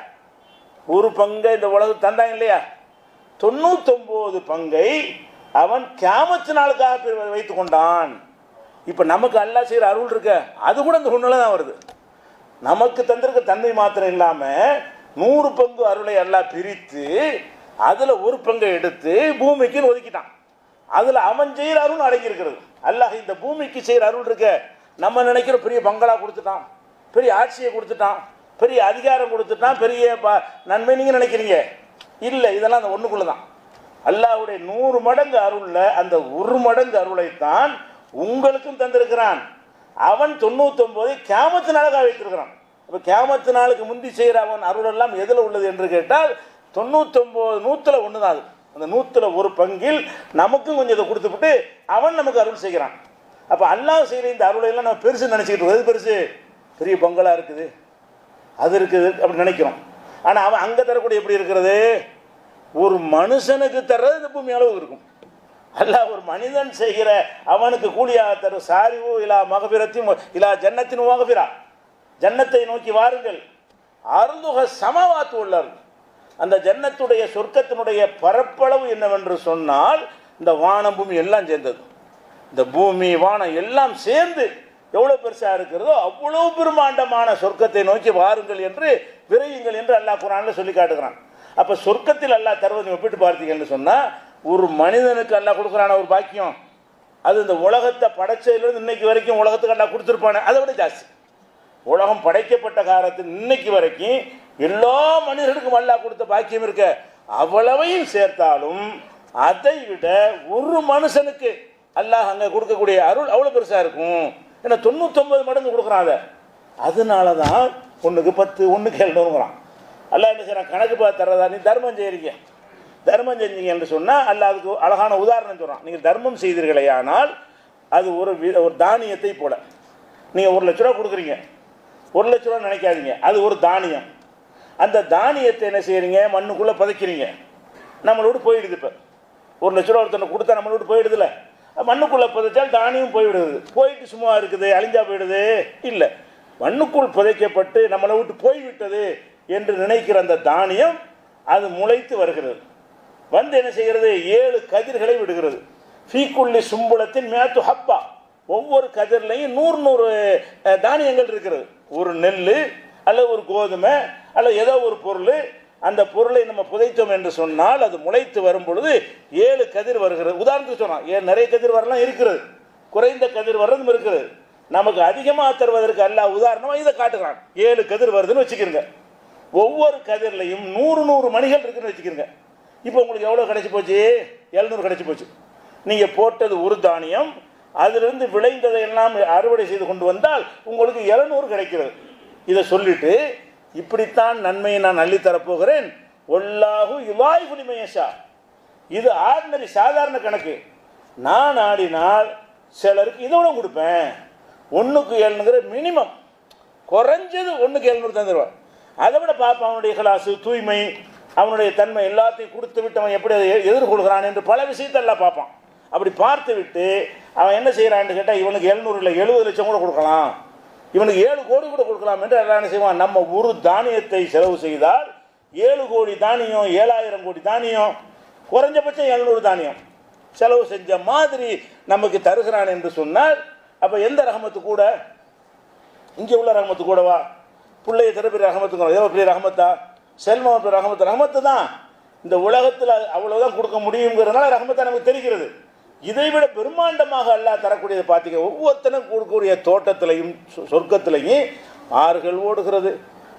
ஒரு பங்கை இந்த உலகம் தந்தாங்க இல்லையா தொண்ணூத்தொம்போது பங்கை அவன் கியாமத்து நாளுக்காக பிரி- வைத்து கொண்டான் இப்போ நமக்கு அல்லாஹ் செய்கிற அருள் இருக்க அது கூட இந்த ஒன்றில் தான் வருது நமக்கு தந்திருக்க தன்மை மாத்திரம் இல்லாமல் நூறு பங்கு அருளை எல்லாம் பிரித்து அதில் ஒரு பங்கை எடுத்து பூமிக்குன்னு ஒதுக்கிட்டான் அதில் அவன் செய்கிற அருள் அடங்கியிருக்கிறது அல்லாஹ் இந்த பூமிக்கு செய்கிற அருள் இருக்க நம்ம நினைக்கிற பெரிய பங்களா கொடுத்துட்டான் பெரிய ஆட்சியை கொடுத்துட்டான் பெரிய அதிகாரம் கொடுத்துட்டான் பெரிய ப- நன்மை நீங்கள் நினைக்கிறீங்க இல்லை இதெல்லாம் அந்த ஒன்றுக்குள்ள தான் அல்லாஹ்வுடைய நூறு மடங்கு அருளில் அந்த ஒரு மடங்கு அருளைத்தான் உங்களுக்கும் தந்திருக்கிறான் அவன் தொண்ணூத்தொம்போதை கேமத்து நாளுக்காக வைத்திருக்கிறான் இப்போ கேமத்து நாளுக்கு முந்தி செய்கிற அவன் அருளெல்லாம் எதில் உள்ளது என்று கேட்டால் தொண்ணூத்தொம்போது நூற்றில் ஒன்று தான் அது அந்த நூற்றில் ஒரு பங்கில் நமக்கும் கொஞ்சம் இதை கொடுத்துவிட்டு அவன் நமக்கு அருள் செய்கிறான் அப்போ அல்லாஹ் செய்கிற இந்த அருளையெல்லாம் நம்ம பெருசு நினச்சிக்கிட்டு இருக்கோம் எது பெருசு பெரிய பங்களா இருக்குது அது இருக்குது அப்படி நினைக்கிறோம் ஆனால் அவன் அங்கே தரக்கூடிய எப்படி இருக்கிறது ஒரு மனுஷனுக்கு தர்றது இந்த பூமி அளவு இருக்கும் அல்லாஹ் ஒரு மனிதன் செய்கிற அவனுக்கு கூலியாக தரும் சாரிவு இலா மகபிரத்தையும் இலா ஜன்னத்தின் மகபிரா ஜன்னத்தை நோக்கி வாருங்கள் அருந்துக சமவாத்து உள்ளார் அந்த ஜன்னத்துடைய சொர்க்கத்தினுடைய பரப்பளவு என்னவென்று சொன்னால் இந்த வானம் பூமி எல்லாம் சேர்ந்தது இந்த பூமி வானம் எல்லாம் சேர்ந்து எவ்வளோ பெருசாக இருக்கிறதோ அவ்வளோ பிரம்மாண்டமான சொர்க்கத்தை நோக்கி வாருங்கள் என்று விரையுங்கள் என்று அல்லாஹ் குரானில் சொல்லி காட்டுகிறான் அப்போ சொர்க்கத்தில் அல்லாஹ் தருவதை ஒப்பிட்டு பார்த்தீங்கன்னு சொன்னால் ஒரு மனிதனுக்கு அல்லாஹ் கொடுக்குறான ஒரு பாக்கியம் அது இந்த உலகத்தை படைச்சதுலேருந்து இன்னைக்கு வரைக்கும் உலகத்துக்கு அல்லாஹ் கொடுத்துருப்பானே அதை விட ஜாஸ்தி உலகம் படைக்கப்பட்ட காலத்தில் இன்னைக்கு வரைக்கும் எல்லா மனிதர்களுக்கும் அல்லாஹ் கொடுத்த பாக்கியம் இருக்க அவ்வளவையும் சேர்த்தாலும் அதை விட ஒரு மனுஷனுக்கு அல்லாஹ் அங்கே கொடுக்கக்கூடிய அருள் அவ்வளோ பெருசாக இருக்கும் ஏன்னா தொண்ணூத்தொம்பது மடங்கு கொடுக்குறான் அதை அதனால தான் ஒன்றுக்கு பத்து ஒன்றுக்கு எழுநூறுங்கிறான் அல்லாஹ் என்ன செய்யறான் கணக்கு பார்த்து தர்றதா நீ தர்மம் செய்கிறீங்க தர்மம் செஞ்சீங்க என்று சொன்னால் அல்லாஹ் அதுக்கு அழகான உதாரணம் சொல்கிறான் நீங்கள் தர்மம் செய்தீர்களே ஆனால் அது ஒரு வி- ஒரு தானியத்தை போல நீங்கள் ஒரு லட்ச ரூபா கொடுக்குறீங்க ஒரு லட்ச ரூபா நினைக்காதீங்க அது ஒரு தானியம் அந்த தானியத்தை என்ன செய்கிறீங்க மண்ணுக்குள்ளே புதைக்கிறீங்க நம்மளோட போயிடுது இப்போ ஒரு லட்ச ரூபா ஒருத்தனை கொடுத்தா நம்மளோட போயிடுதுல மண்ணுக்குள்ளே புதைச்சால் தானியம் போய்விடுது போயிட்டு சும்மா இருக்குது அழிஞ்சா போயிடுது இல்லை மண்ணுக்குள் புதைக்கப்பட்டு நம்மளை விட்டு போய்விட்டது என்று நினைக்கிற அந்த தானியம் அது முளைத்து வருகிறது வந்து என்ன செய்கிறது ஏழு கதிர்களை விடுகிறது ஃபீக்குள்ளி சும்புலத்தின் மேத்து ஹப்பா ஒவ்வொரு கதிர்லையும் நூறு நூறு அஹ், தானியங்கள் இருக்கிறது ஒரு நெல் அல்லது ஒரு கோதுமை அல்லது ஏதோ ஒரு பொருள் அந்த பொருளை நம்ம புதைத்தோம் என்று சொன்னால் அது முளைத்து வரும் பொழுது ஏழு கதிர் வருகிறது உதாரணத்துக்கு சொன்னான் ஏன் நிறைய கதிர் வரலாம் இருக்கிறது குறைந்த கதிர் வர்றதும் இருக்குது நமக்கு அதிகமாக தருவதற்கு அல்லாஹ் உதாரணமாக இதை காட்டுகிறான் ஏழு கதிர் வருதுன்னு வச்சுக்கிறங்க ஒவ்வொரு கதிர்லையும் நூறு நூறு மணிகள் இருக்குன்னு வச்சுக்கிறங்க இப்போ உங்களுக்கு எவ்வளோ கிடைச்சி போச்சு எழுநூறு கிடைச்சி போச்சு நீங்கள் போட்டது ஒரு தானியம் அதிலிருந்து விளைந்ததை எல்லாம் அறுவடை செய்து கொண்டு வந்தால் உங்களுக்கு எழுநூறு கிடைக்கிறது இதை சொல்லிட்டு இப்படித்தான் நன்மையை நான் அள்ளித்தரப் போகிறேன் ஒல்லாஹு இவாய் புலிமயஷா இது ஆர்டினரி சாதாரண கணக்கு நான் ஆடினால் சிலருக்கு இதோட கொடுப்பேன் ஒன்றுக்கு ஏழுங்கிற மினிமம் குறைஞ்சது ஒன்றுக்கு எழுநூறு தந்துடுவான் அதை விட பார்ப்போம் அவனுடைய கிளாஸு தூய்மை அவனுடைய தன்மை எல்லாத்தையும் கொடுத்து விட்டு அவன் எப்படி அதை எ- எதிர்கொள்கிறான் என்று பல விஷயத்தை எல்லாம் பார்ப்பான் அப்படி பார்த்து விட்டு அவன் என்ன செய்கிறான்னு கேட்டால் இவனுக்கு எழுநூறு இல்லை எழுபது லட்சம் கூட கொடுக்கலாம் இவனுக்கு ஏழு கோடி கூட கொடுக்கலாம் என்று எல்லாம் என்ன செய்வான் நம்ம ஒரு தானியத்தை செலவு செய்தால் ஏழு கோடி தானியம் ஏழாயிரம் கோடி தானியம் குறைஞ்சபட்சம் எழுநூறு தானியம் செலவு செஞ்ச மாதிரி நமக்கு தருகிறான் என்று சொன்னால் அப்போ எந்த ரகமத்து கூட இங்கே உள்ள ரஹமத்து கூடவா பிள்ளைய திறப்பிற ரஹமத்துக்கு ஏதோ பெரிய ரஹமத்தா செல்வம் பெரிய ரஹமத்து ரஹமத்து தான் இந்த உலகத்தில் அவ்வளவுதான் கொடுக்க முடியுங்கிறதுனால ரஹமத்தை நமக்கு தெரிகிறது இதை விட பிரம்மாண்டமாக அல்லாஹ் தரக்கூடியதை பார்த்தீங்க ஒவ்வொருத்தனும் கொடுக்கக்கூடிய தோட்டத்திலையும் சொ- சொர்க்கத்திலையும் ஆறுகள் ஓடுகிறது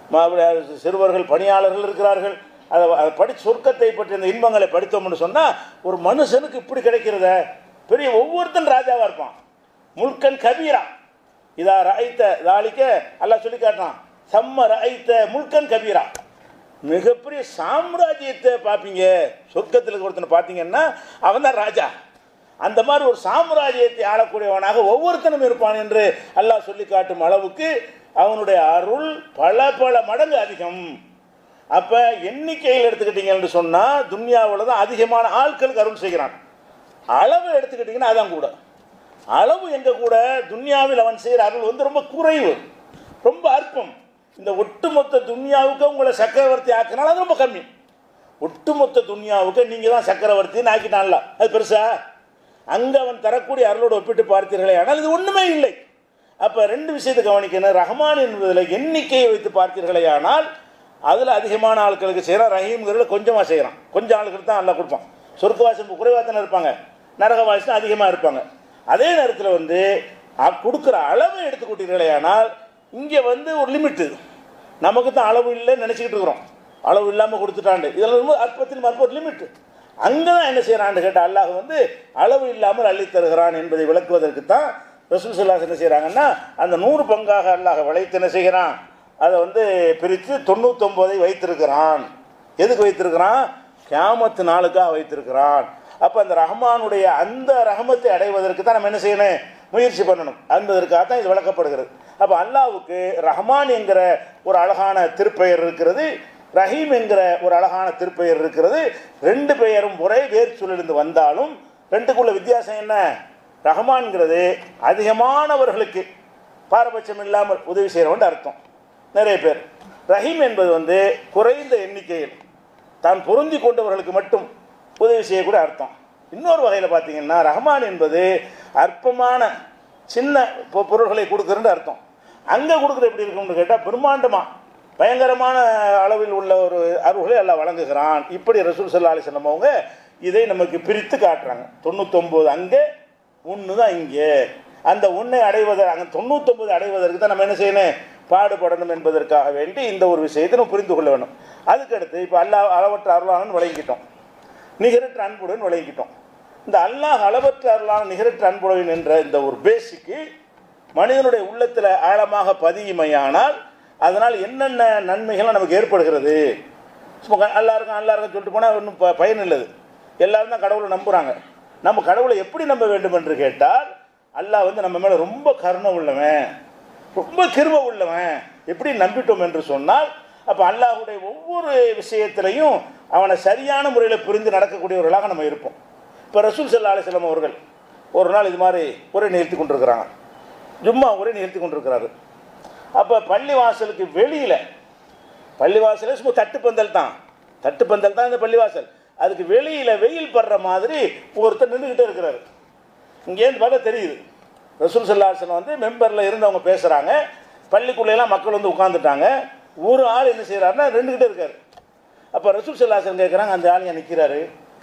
ம- சிறுவர்கள் பணியாளர்கள் இருக்கிறார்கள் அதை அதை படி சொர்க்கத்தை பற்றி இந்த இன்பங்களை படித்தோம்னு சொன்னால் ஒரு மனுஷனுக்கு இப்படி கிடைக்கிறத பெரிய ஒவ்வொருத்தன் ராஜாவாக இருப்பான் முல்கன் கபீரா இதா ராய்த்த தாளிக்க அல்லாஹ் சொல்லி காட்டுறான் சம்ம ராய்த்த முல்கன் கபீரா மிகப்பெரிய சாம்ராஜ்யத்தை பார்ப்பீங்க சொர்க்கத்தில் ஒருத்தனை பார்த்தீங்கன்னா அவன் தான் ராஜா அந்த மாதிரி ஒரு சாம்ராஜ்யத்தை ஆளக்கூடியவனாக ஒவ்வொருத்தனும் இருப்பான் என்று அல்லாஹ் சொல்லி காட்டும் அளவுக்கு அவனுடைய அருள் பல பல மடங்கு அதிகம் அப்போ எண்ணிக்கையில் எடுத்துக்கிட்டீங்கன்னு சொன்னால் துன்யாவில் தான் அதிகமான ஆட்களுக்கு அருள் செய்கிறான் அளவு எடுத்துக்கிட்டிங்கன்னா அதான் கூட அளவு எங்க கூட துன்யாவில் அவன் செய்கிற அருள் வந்து ரொம்ப குறைவு ரொம்ப அற்பம் இந்த ஒட்டுமொத்த துன்யாவுக்கு உங்களை சக்கரவர்த்தி ஆக்கினால் அது ரொம்ப கம்மி ஒட்டுமொத்த துன்யாவுக்கு நீங்கள் தான் சக்கரவர்த்தின்னு ஆக்கிட்டான்ல அது பெருசா அங்கே அவன் தரக்கூடிய அருளோடு ஒப்பிட்டு பார்த்தீர்களே ஆனால் இது ஒன்றுமே இல்லை அப்போ ரெண்டு விஷயத்தை கவனிக்கணும் ரஹ்மான் என்பதில் எண்ணிக்கையை வைத்து பார்த்தீர்களே ஆனால் அதில் அதிகமான ஆட்களுக்கு செய்கிறான் ரஹீம்ங்கிறதுல கொஞ்சமாக செய்கிறான் கொஞ்சம் ஆளுகளுக்கு தான் நல்லா கொடுப்பான் சொர்க்கவாசம் குறைவாக தானே இருப்பாங்க நரகவாசம் அதிகமாக இருப்பாங்க அதே நேரத்தில் வந்து அ- கொடுக்குற அளவை எடுத்துக்கிட்டீர்களே ஆனால் இங்கே வந்து ஒரு லிமிட்டு நமக்கு தான் அளவு இல்லைன்னு நினச்சிக்கிட்டு இருக்கிறோம் அளவு இல்லாமல் கொடுத்துட்டாண்டு இதில் ரொம்ப அற்பத்தில் மற்ப ஒரு லிமிட்டு அங்கே தான் என்ன செய்கிறான்னு கேட்டால் அல்லாஹ் வந்து அளவு இல்லாமல் அள்ளித் தருகிறான் என்பதை விளக்குவதற்கு தான் ரசூல் சல்லாஸ் என்ன செய்கிறாங்கன்னா அந்த நூறு பங்காக அல்லாஹ் வளைத்து என்ன செய்கிறான் அதை வந்து பிரித்து தொண்ணூத்தொம்போதை வைத்திருக்கிறான் எதுக்கு வைத்திருக்கிறான் கியாமத்து நாளுக்காக வைத்திருக்கிறான் அப்போ அந்த ரஹ்மானுடைய அந்த ரஹமத்தை அடைவதற்கு தான் நம்ம என்ன செய்யணும் முயற்சி பண்ணணும் என்பதற்காக தான் இது விளக்கப்படுகிறது அப்போ அல்லாவுக்கு ரஹ்மான் என்கிற ஒரு அழகான திருப்பெயர் இருக்கிறது ரஹீம் என்கிற ஒரு அழகான திருப்பெயர் இருக்கிறது ரெண்டு பெயரும் ஒரே வேர் சொல்லிருந்து வந்தாலும் ரெண்டுக்குள்ள வித்தியாசம் என்ன ரஹ்மான்ங்கிறது அதிகமானவர்களுக்கு பாரபட்சம் இல்லாமல் உதவி செய்கிறவன் அர்த்தம் நிறைய பேர் ரஹீம் என்பது வந்து குறைந்த எண்ணிக்கையில் தான் பொருந்தி கொண்டவர்களுக்கு மட்டும் உதவி செய்யக்கூடிய அர்த்தம் இன்னொரு வகையில் பார்த்தீங்கன்னா ரஹ்மான் என்பது அற்பமான சின்ன பொ- பொருள்களை கொடுக்குறன்னு அர்த்தம் அங்கே கொடுக்குற எப்படி இருக்கும்னு கேட்டால் பிரம்மாண்டமாக பயங்கரமான அளவில் உள்ள ஒரு அருள்களை எல்லாம் வழங்குகிறான் இப்படி ரசூல் சல்லா அலிஸ்லாம் அவங்க இதை நமக்கு பிரித்து காட்டுறாங்க தொண்ணூத்தொம்பது அங்கே ஒன்று தான் இங்கே அந்த ஒன்றை அடைவதை அங்கே தொண்ணூத்தொம்பது அடைவதற்கு தான் நம்ம என்ன செய்யணும் பாடுபடணும் என்பதற்காக வேண்டி இந்த ஒரு விஷயத்தை நம்ம புரிந்து கொள்ள வேண்டும் அதுக்கடுத்து இப்போ அல்லாஹ் அளவற்ற அருளானு விளங்கிட்டோம் நிகரற்ற அன்புடன் விளங்கிட்டோம் இந்த அல்லாஹ் அளவற்ற அருளான நிகரற்ற அன்புடன் என்ற இந்த ஒரு பேசிக்கு மனிதனுடைய உள்ளத்தில் ஆழமாக பதியுமையானால் அதனால் என்னென்ன நன்மைகள் நமக்கு ஏற்படுகிறது சும்மா அல்லா இருக்கும் அல்லா இருக்கும் சொல்லிட்டு போனால் ஒன்றும் ப பயன் இல்லது எல்லாரும் தான் கடவுளை நம்புகிறாங்க நம்ம கடவுளை எப்படி நம்ப வேண்டும் என்று கேட்டால் அல்லாஹ் வந்து நம்ம மேலே ரொம்ப கருணை உள்ளவன் ரொம்ப கிருப உள்ளவன் எப்படி நம்பிட்டோம் என்று சொன்னால் அப்போ அல்லாஹுடைய ஒவ்வொரு விஷயத்திலையும் அவனை சரியான முறையில் புரிந்து நடக்கக்கூடியவர்களாக நம்ம இருப்போம் இப்போ ரசூல் சல்லா அலிஸ்லாம் அவர்கள் ஒரு நாள் இது மாதிரி உரை நிறுத்தி கொண்டிருக்கிறாங்க ஜும்மா உரை நிறுத்தி கொண்டிருக்கிறாரு அப்போ பள்ளி வாசலுக்கு வெளியில் பள்ளிவாசலே சும்மா தட்டுப்பந்தல் தான் தட்டுப்பந்தல் தான் இந்த பள்ளிவாசல் அதுக்கு வெளியில் வெயில் படுற மாதிரி ஒருத்தர் நின்றுக்கிட்டே இருக்கிறாரு இங்கேருந்து பார்த்தா தெரியுது ரசூல் சல்லாசன் வந்து மெம்பரில் இருந்து அவங்க பேசுகிறாங்க பள்ளிக்குள்ளேலாம் மக்கள் வந்து உட்காந்துட்டாங்க ஒரு ஆள் என்ன செய்கிறாருன்னா நின்றுக்கிட்டே இருக்காரு அப்போ ரசூல் சல்லாசன் கேட்குறாங்க அந்த ஆள் ஏன் நிற்கிறாரு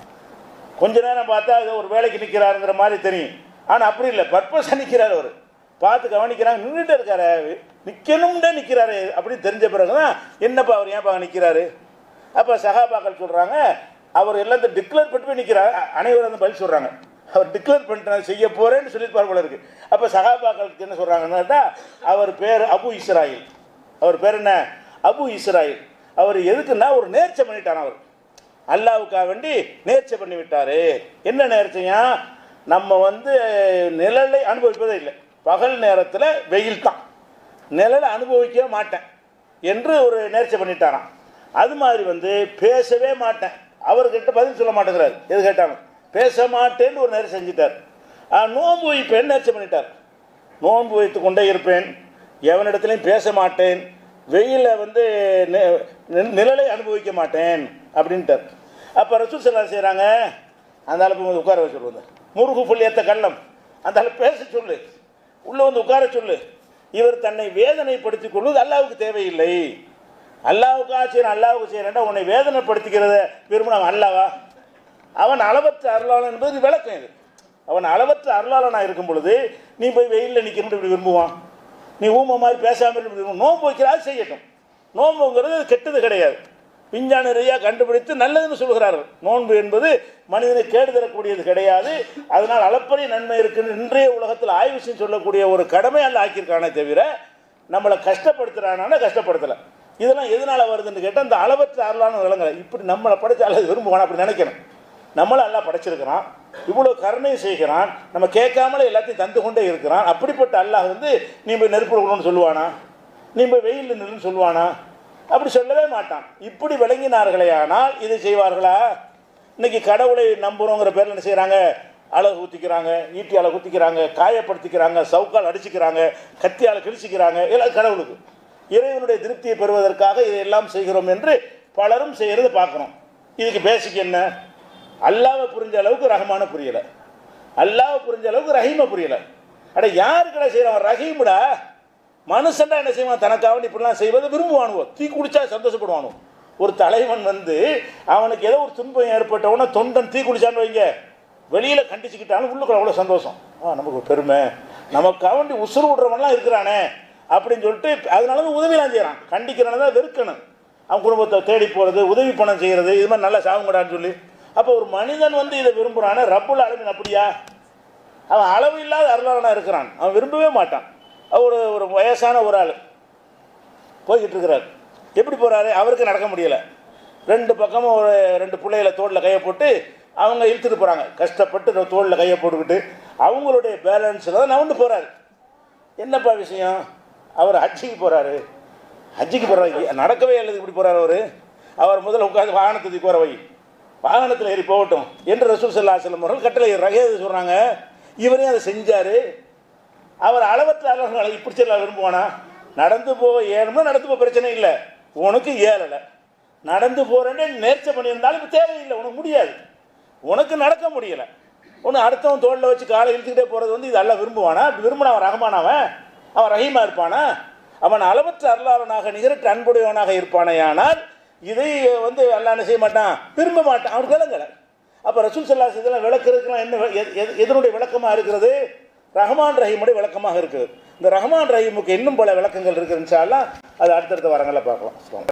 கொஞ்ச நேரம் பார்த்தா ஏதோ ஒரு வேலைக்கு நிற்கிறாருங்கிற மாதிரி தெரியும் ஆனால் அப்படி இல்லை பர்பஸாக நிற்கிறாரு அவர் பார்த்து கவனிக்கிறாங்க நின்றுட்டு இருக்காரு நிற்கணும்னே நிற்கிறாரு அப்படின்னு தெரிஞ்ச பிறகு தான் என்னப்பா அவர் ஏன்ப்பா நிற்கிறாரு அப்போ சகாபாக்கள் சொல்கிறாங்க அவர் எல்லாத்தையும் டிக்ளேர் பண்ணிட்டு போய் நிற்கிறார் அனைவரும் வந்து பதில் சொல்கிறாங்க அவர் டிக்ளேர் பண்ணிட்டு நான் செய்ய போகிறேன்னு சொல்லியிருப்பார் போல இருக்கு அப்போ சகாபாக்களுக்கு என்ன சொல்கிறாங்கன்னா அவர் பேர் அபு இஸ்ராயில் அவர் பேர் என்ன அபு இஸ்ராயில் அவர் எதுக்குன்னா ஒரு நேர்ச்சை பண்ணிட்டான் அவர் அல்லாவுக்காக வேண்டி நேர்ச்சை பண்ணி விட்டாரு என்ன நேர்ச்சையா நம்ம வந்து நிழலை அனுபவிப்பதே இல்லை பகல் நேரத்தில் வெயில் தான் நிழலை அனுபவிக்கவே மாட்டேன் என்று ஒரு நேர்ச்சை பண்ணிட்டாராம் அது மாதிரி வந்து பேசவே மாட்டேன் அவர்கிட்ட பதில் சொல்ல மாட்டேங்கிறார் எது கேட்டாலும் பேச மாட்டேன்னு ஒரு நேரம் செஞ்சிட்டார் ஆ, நோன்பு வைப்பேன் நேர்ச்சை பண்ணிட்டார் நோன்பு வைத்து கொண்டே இருப்பேன் எவனிடத்துலையும் பேச மாட்டேன் வெயில வந்து நி- நி- நிழலை அனுபவிக்க மாட்டேன் அப்படின்ட்டார் அப்போ ரசூல் சல்லா செய்கிறாங்க அந்த ஆளு போய் வந்து உட்கார வச்சு சொல்லுவாங்க முருகு புள்ளியத்த கள்ளம் அந்த ஆளு பேச சொல்லு உள்ளே வந்து உட்கார சொல்லு இவர் தன்னை வேதனைப்படுத்திக் கொள்வது அல்லாவுக்கு தேவையில்லை அல்லாவுக்காக செய்யணும் அல்லாவுக்கு செய்யறேன்டா உன்னை வேதனைப்படுத்திக்கிறத விரும்பினவன் அல்லாவா அவன் அளவற்ற அருளாளன் என்பது விளக்கம் இது அவன் அளவற்ற அருளாளனாக இருக்கும் பொழுது நீ போய் வெயிலில் நிற்கணும் இப்படி விரும்புவான் நீ ஊமை மாதிரி பேசாமல் இப்படி விரும்பும் நோன்பு வைக்கிறாது செய்யட்டும் நோன்புங்கிறது அது கெட்டது கிடையாது விஞ்ஞான ரீதியாக கண்டுபிடித்து நல்லதுன்னு சொல்கிறார்கள் நோன்பு என்பது மனிதனை கேடு தரக்கூடியது கிடையாது அதனால் அளப்பரிய நன்மை இருக்குன்னு இன்றைய உலகத்தில் ஆய்வு செஞ்சு சொல்லக்கூடிய ஒரு கடமை அல்ல ஆக்கியிருக்கானே தவிர நம்மளை கஷ்டப்படுத்துறானா கஷ்டப்படுத்தலை இதெல்லாம் எதனால வருதுன்னு கேட்டால் அந்த அளவற்ற அருளான விலங்குகளை இப்படி நம்மளை படைச்ச அல்லது விரும்புவானா அப்படி நினைக்கணும் நம்மளை எல்லாம் படைச்சிருக்கிறான் இவ்வளோ கருணை செய்கிறான் நம்ம கேட்காமலே எல்லாத்தையும் தந்து கொண்டே இருக்கிறான் அப்படிப்பட்ட அல்லாஹ் வந்து நீ போய் நெருப்பு கொடுக்கணும்னு சொல்லுவானா நீ போய் வெயிலில் நில்லுன்னு சொல்லுவானா அப்படி சொல்லவே மாட்டான் இப்படி விளங்கினார்களே ஆனால் இதை செய்வார்களா இன்னைக்கு கடவுளை நம்புகிறோங்கிற பேரில் என்ன செய்கிறாங்க அழகு ஊற்றிக்கிறாங்க ஈட்டியால் குத்திக்கிறாங்க காயப்படுத்திக்கிறாங்க சவுக்கால் அடிச்சுக்கிறாங்க கத்தியால் கிழிச்சிக்கிறாங்க எல்லாம் கடவுளுக்கு இறைவனுடைய திருப்தியை பெறுவதற்காக இதையெல்லாம் செய்கிறோம் என்று பலரும் செய்கிறத பார்க்குறோம் இதுக்கு பேசிக் என்ன அல்லாவை புரிஞ்ச அளவுக்கு ரஹமான புரியலை அல்லாவை புரிஞ்ச அளவுக்கு ரஹீமை புரியலை அட யாருக்கடா செய்கிறான் ரஹீமுடா மனுஷன்டா என்ன செய்வான் தனக்காக இப்படிலாம் செய்வதை விரும்புவானுவோ தீ குடிச்சா சந்தோஷப்படுவானோ ஒரு தலைவன் வந்து அவனுக்கு ஏதோ ஒரு துன்பம் ஏற்பட்டவன தொண்டன் தீ குடிச்சான்னு வைங்க வெளியில் கண்டிச்சுக்கிட்டாலும் உள்ளுக்குள்ள அவ்வளோ சந்தோஷம் ஆ நமக்கு ஒரு பெருமை நமக்காக வேண்டி உசுறு விடுறவன்லாம் இருக்கிறானே அப்படின்னு சொல்லிட்டு அதனால தான் உதவிலாம் செய்கிறான் கண்டிக்கிறனால தான் வெறுக்கணும் அவன் குடும்பத்தை தேடி போகிறது உதவி பணம் செய்கிறது இது மாதிரி நல்லா சாவுங்கடான்னு சொல்லி அப்போ ஒரு மனிதன் வந்து இதை விரும்புகிறானே ரப்புல் அலமின் அப்படியா அவன் அளவு இல்லாத அருளாளனாக இருக்கிறான் அவன் விரும்பவே மாட்டான் அவர் ஒரு ஒரு வயசான ஒரு ஆள் போய்கிட்டு இருக்கிறார் எப்படி போகிறாரு அவருக்கு நடக்க முடியலை ரெண்டு பக்கமும் ஒரு ரெண்டு பிள்ளைகளை தோளில் கையை போட்டு அவங்க இழுத்துட்டு போகிறாங்க கஷ்டப்பட்டு தோளில் கையை போட்டுக்கிட்டு அவங்களுடைய பேலன்ஸில் தான் நவுண்டு போகிறாரு என்னப்பா விஷயம் அவர் ஹஜ்ஜிக்கு போகிறாரு ஹஜ்ஜிக்கு போகிறாரு நடக்கவே இல்லை இப்படி போகிறார் அவர் அவர் முதல்ல உட்காந்து வாகனத்தை தூக்கி போகிற வை வாகனத்தில் ஏறி போகட்டும் என்று ரசூல் சல்லா செல்லம் அவர்கள் கட்டளை ரகேது சொல்கிறாங்க இவரே அதை செஞ்சார் அவர் அளவற்ற அளவுகளை இப்படி செல்ல விரும்புவானா நடந்து போக ஏழும்னா நடந்து போக பிரச்சனை இல்லை உனக்கு ஏழலை நடந்து போகிறேன்னு நேர்ச்சை பண்ணியிருந்தாலும் இப்போ தேவையில்லை உனக்கு முடியாது உனக்கு நடக்க முடியலை ஒன்று அடுத்தவன் தோளில் வச்சு காலை இழுத்துக்கிட்டே போகிறது வந்து இது எல்லாம் விரும்புவானா அப்படி விரும்பின அவன் ரகமானவன் அவன் ரஹீமா இருப்பானா அவன் அளவற்ற அருளாளனாக நிகரற்ற அன்புடையவனாக இருப்பானேயானால் இதை வந்து அல்லா என்ன செய்ய மாட்டான் விரும்ப மாட்டான் அவனுக்கு விளங்கலை அப்போ ரசூல் சல்லா இதெல்லாம் விளக்குறதுக்குலாம் என்ன எ- எ- எதனுடைய விளக்கமாக இருக்கிறது ரஹ்மான் ரஹீமுடைய விளக்கமாக இருக்குது இந்த ரஹ்மான் ரஹீமுக்கு இன்னும் பல விளக்கங்கள் இருக்குன்னு அது அடுத்தடுத்த வரங்களை பார்க்கலாம்